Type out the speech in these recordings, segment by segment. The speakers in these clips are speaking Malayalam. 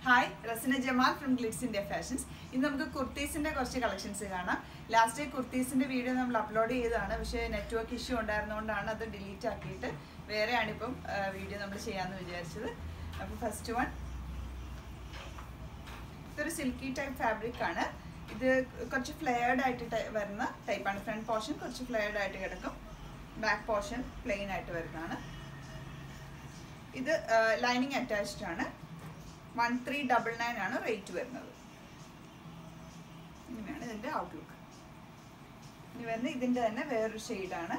Hi Rasina Jamal from Glitz India fashions ഇന്ന് നമുക്ക് കുർത്തീസിന്റെ കുറച്ച് കളക്ഷൻസ് കാണാം ലാസ്റ്റ് കുർത്തീസിന്റെ വീഡിയോ നമ്മൾ അപ്ലോഡ് ചെയ്തതാണ് പക്ഷേ നെറ്റ്വർക്ക് ഇഷ്യൂ ഉണ്ടായിരുന്നുകൊണ്ടാണ് അത് ഡിലീറ്റ് ആക്കിയിട്ട് വേറെയാണ് ഇപ്പം വീഡിയോ നമ്മൾ ചെയ്യാമെന്ന് വിചാരിച്ചത് അപ്പോൾ ഫസ്റ്റ് വൺ ഇതൊരു സിൽക്കി ടൈപ്പ് ഫാബ്രിക് ആണ് ഇത് കുറച്ച് ഫ്ലെയർഡ് ആയിട്ട് ടൈ- വരുന്ന ടൈപ്പാണ് ഫ്രണ്ട് പോർഷൻ കുറച്ച് ഫ്ലെയർഡ് ആയിട്ട് കിടക്കും ബാക്ക് പോർഷൻ പ്ലെയിൻ ആയിട്ട് വരുന്നതാണ് ഇത് ലൈനിങ് അറ്റാച്ച്ഡ് ആണ് വൺ ത്രീ ഡബിൾ നയൻ ആണ് റേറ്റ് വരുന്നത് ഇങ്ങനെയാണ് ഇതിൻ്റെ ഔട്ട്ലുക്ക് ഇനി വരുന്ന ഇതിൻ്റെ തന്നെ വേറൊരു ഷെയ്ഡാണ്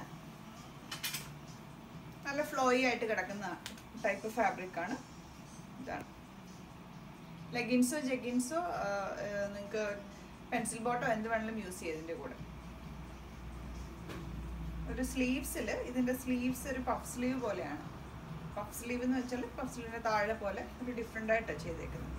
നല്ല ഫ്ലോയി ആയിട്ട് കിടക്കുന്ന ടൈപ്പ് ഫാബ്രിക് ആണ് ഇതാണ് ലെഗിൻസോ ജെഗിൻസോ നിങ്ങൾക്ക് പെൻസിൽ ബോട്ടോ എന്ത് വേണമെങ്കിലും യൂസ് ചെയ്തതിൻ്റെ കൂടെ ഒരു സ്ലീവ്സിൽ ഇതിൻ്റെ സ്ലീവ്സ് ഒരു പഫ് സ്ലീവ് പോലെയാണ് പഫ് സ്ലീവ് എന്ന് വെച്ചാൽ പഫ് സ്ലീവിൻ്റെ താഴെ പോലെ ഒരു ഡിഫറെൻ്റ് ആയിട്ടാണ് ചെയ്തേക്കുന്നത്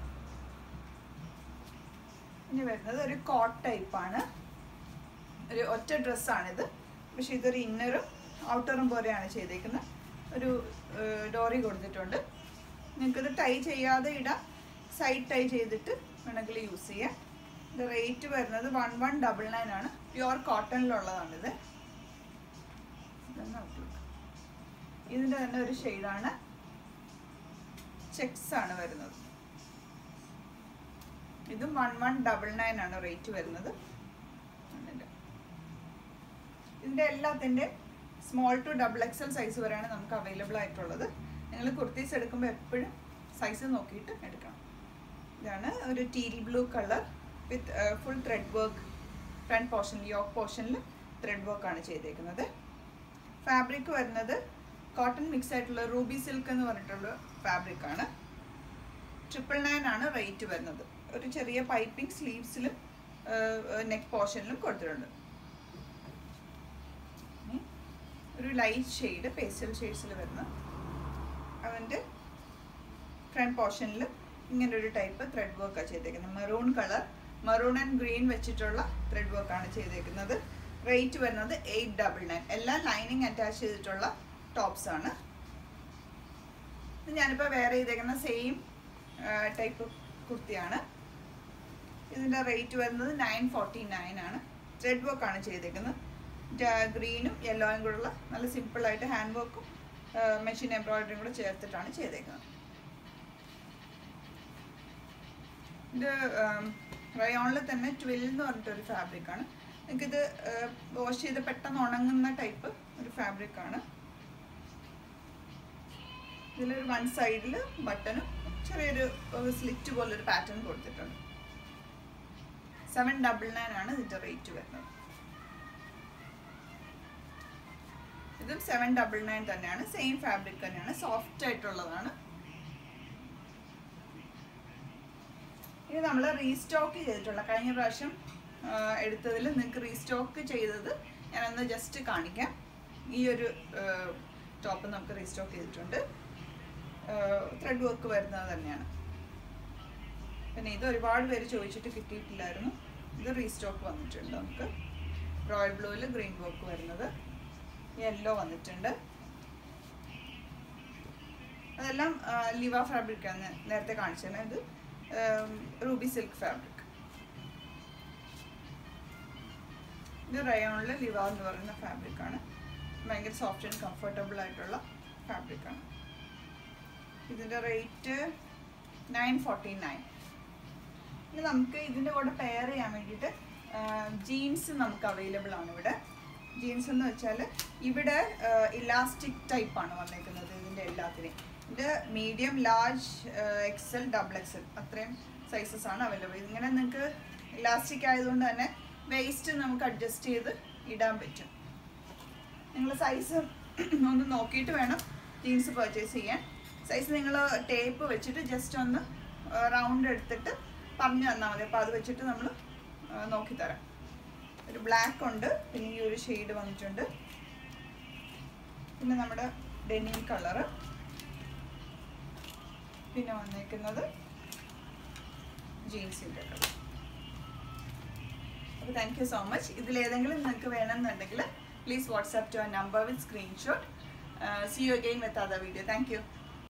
ഇനി വരുന്നത് ഒരു കോട്ട് ടൈപ്പാണ് ഒരു ഒറ്റ ഡ്രസ്സാണിത് പക്ഷേ ഇതൊരു ഇന്നറും ഔട്ടറും പോലെയാണ് ചെയ്തേക്കുന്നത് ഒരു ഡോറി കൊടുത്തിട്ടുണ്ട് നിങ്ങൾക്കിത് ടൈ ചെയ്യാതെ ഇടാം സൈഡ് ടൈ ചെയ്തിട്ട് വേണമെങ്കിൽ യൂസ് ചെയ്യാം ഇത് റേറ്റ് വരുന്നത് വൺ വൺ ഡബിൾ നയൻ ആണ് പ്യുവർ കോട്ടണിലുള്ളതാണിത് ഇതാണ് ഔട്ട്ലുക്ക് ഇതിൻ്റെ തന്നെ ഒരു ഷെയ്ഡാണ് ചെക്സ് ആണ് വരുന്നത് ഇതും വൺ വൺ ഡബിൾ നയൻ ആണ് റേറ്റ് വരുന്നത് ഇതിൻ്റെ. ഇതിൻ്റെ എല്ലാത്തിൻ്റെ small to double XL size വരെയാണ് നമുക്ക് അവൈലബിൾ ആയിട്ടുള്ളത് നിങ്ങൾ കുർത്തീസ് എടുക്കുമ്പോൾ എപ്പോഴും സൈസ് നോക്കിയിട്ട് എടുക്കണം ഇതാണ് ഒരു teal blue colour with full thread work front പോർഷനിൽ യോക്ക് പോർഷനിൽ ത്രെഡ് വർക്കാണ് ചെയ്തേക്കുന്നത് ഫാബ്രിക് വരുന്നത് കോട്ടൺ മിക്സ് ആയിട്ടുള്ള റൂബി സിൽക്ക് എന്ന് പറഞ്ഞിട്ടുള്ള ഫാബ്രിക് ആണ് ട്രിപ്പിൾ നയൻ ആണ് റേറ്റ് വരുന്നത് ഒരു ചെറിയ പൈപ്പിംഗ് സ്ലീവ്സിലും നെക്ക് പോർഷനിലും കൊടുത്തിട്ടുണ്ട് ഇനി ഒരു ലൈറ്റ് ഷെയ്ഡ് പേസ്റ്റൽ ഷെയ്ഡ്സിൽ വരുന്ന അവൻ്റെ ഫ്രണ്ട് പോർഷനിൽ ഇങ്ങനെ ഒരു ടൈപ്പ് ത്രെഡ് വർക്കാണ് ചെയ്തേക്കുന്നത് maroon colour maroon and green വെച്ചിട്ടുള്ള ത്രെഡ് വർക്കാണ് ചെയ്തേക്കുന്നത് റേറ്റ് വരുന്നത് എയ്റ്റ് ഡബിൾ നയൻ എല്ലാം ലൈനിങ് അറ്റാച്ച് ചെയ്തിട്ടുള്ള ടോപ്സ് ആണ് ഇത് ഞാനിപ്പോൾ വേറെ ചെയ്തേക്കുന്ന സെയിം ടൈപ്പ് കുർത്തിയാണ് ഇതിൻ്റെ റേറ്റ് വരുന്നത് നയൻ ഫോർട്ടി നയൻ ആണ് ത്രെഡ് വർക്കാണ് ചെയ്തേക്കുന്നത് ഗ്രീനും യെല്ലോയും കൂടെയുള്ള നല്ല സിമ്പിളായിട്ട് ഹാൻഡ് വർക്കും മെഷീൻ എംബ്രോയിഡറിയും കൂടെ ചേർത്തിട്ടാണ് ചെയ്തേക്കുന്നത് ഇത് റയോണിൽ തന്നെ ട്വിൽ എന്ന് പറഞ്ഞിട്ടൊരു ഫാബ്രിക്കാണ് നിങ്ങൾക്കിത് വാഷ് ചെയ്ത് പെട്ടെന്ന് ഉണങ്ങുന്ന ടൈപ്പ് ഒരു ഫാബ്രിക്കാണ് ഇതിലൊരു വൺ സൈഡിൽ ബട്ടണും ചെറിയൊരു സ്ലിറ്റ് പോലൊരു പാറ്റേൺ കൊടുത്തിട്ടുണ്ട് സെവൻ ഡബിൾ നയൻ ആണ് ഇതിൻ്റെ റേറ്റ് വരുന്നത് ഇതും സെവൻ ഡബിൾ നയൻ തന്നെയാണ് സെയിം ഫാബ്രിക് തന്നെയാണ് സോഫ്റ്റ് ആയിട്ടുള്ളതാണ് ഇത് നമ്മൾ റീസ്റ്റോക്ക് ചെയ്തിട്ടുള്ള കഴിഞ്ഞ പ്രാവശ്യം എടുത്തതിൽ നിങ്ങൾക്ക് റീസ്റ്റോക്ക് ചെയ്തത് ഞാനൊന്ന് ജസ്റ്റ് കാണിക്കാം ഈ ഒരു ടോപ്പ് നമുക്ക് റീസ്റ്റോക്ക് ചെയ്തിട്ടുണ്ട് ത്രെഡ് വർക്ക് വരുന്നത് തന്നെയാണ് പിന്നെ ഇത് ഒരുപാട് പേര് ചോദിച്ചിട്ട് കിട്ടിയിട്ടില്ലായിരുന്നു ഇത് റീസ്റ്റോക്ക് വന്നിട്ടുണ്ട് നമുക്ക് റോയൽ ബ്ലൂവിൽ ഗ്രീൻ വർക്ക് വരുന്നത് യെല്ലോ വന്നിട്ടുണ്ട് അതെല്ലാം ലിവ ഫാബ്രിക്കാണ് നേരത്തെ കാണിച്ചത് ഇത് റൂബി സിൽക്ക് ഫാബ്രിക് ഇത് റയോണിൽ ലിവ എന്ന് പറയുന്ന ഫാബ്രിക്കാണ് ഭയങ്കര സോഫ്റ്റ് ആൻഡ് കംഫർട്ടബിൾ ആയിട്ടുള്ള ഫാബ്രിക്കാണ് ഇതിൻ്റെ റേറ്റ് നയൻ ഫോർട്ടി നയൻ ഇനി നമുക്ക് ഇതിൻ്റെ കൂടെ പെയർ ചെയ്യാൻ വേണ്ടിയിട്ട് ജീൻസ് നമുക്ക് അവൈലബിൾ ആണ് ഇവിടെ ജീൻസ് എന്ന് വെച്ചാൽ ഇവിടെ ഇലാസ്റ്റിക് ടൈപ്പാണ് വന്നേക്കുന്നത് ഇതിൻ്റെ എല്ലാത്തിനെയും ഇത് medium large XL double XL അത്രയും സൈസസ് ആണ് അവൈലബിൾ ഇങ്ങനെ നിങ്ങൾക്ക് ഇലാസ്റ്റിക് ആയതുകൊണ്ട് തന്നെ വേസ്റ്റ് നമുക്ക് അഡ്ജസ്റ്റ് ചെയ്ത് ഇടാൻ പറ്റും നിങ്ങൾ സൈസ് ഒന്ന് നോക്കിയിട്ട് വേണം ജീൻസ് പർച്ചേസ് ചെയ്യാൻ സൈസ് നിങ്ങൾ ടേപ്പ് വെച്ചിട്ട് ജസ്റ്റ് ഒന്ന് റൗണ്ട് എടുത്തിട്ട് പറഞ്ഞു തന്നാൽ മതി അപ്പോൾ അത് വെച്ചിട്ട് നമ്മൾ നോക്കിത്തരാം ഒരു ബ്ലാക്ക് ഉണ്ട് പിന്നെ ഈ ഒരു ഷെയ്ഡ് വന്നിട്ടുണ്ട് പിന്നെ നമ്മുടെ ഡെനിം കളറ് പിന്നെ വന്നേക്കുന്നത് ജീൻസിൻ്റെ കളർ അപ്പോൾ താങ്ക് യു സോ മച്ച് ഇതിലേതെങ്കിലും നിങ്ങൾക്ക് വേണമെന്നുണ്ടെങ്കിൽ പ്ലീസ് വാട്സാപ്പ് ടു ആ number with screenshot see you again with other video thank U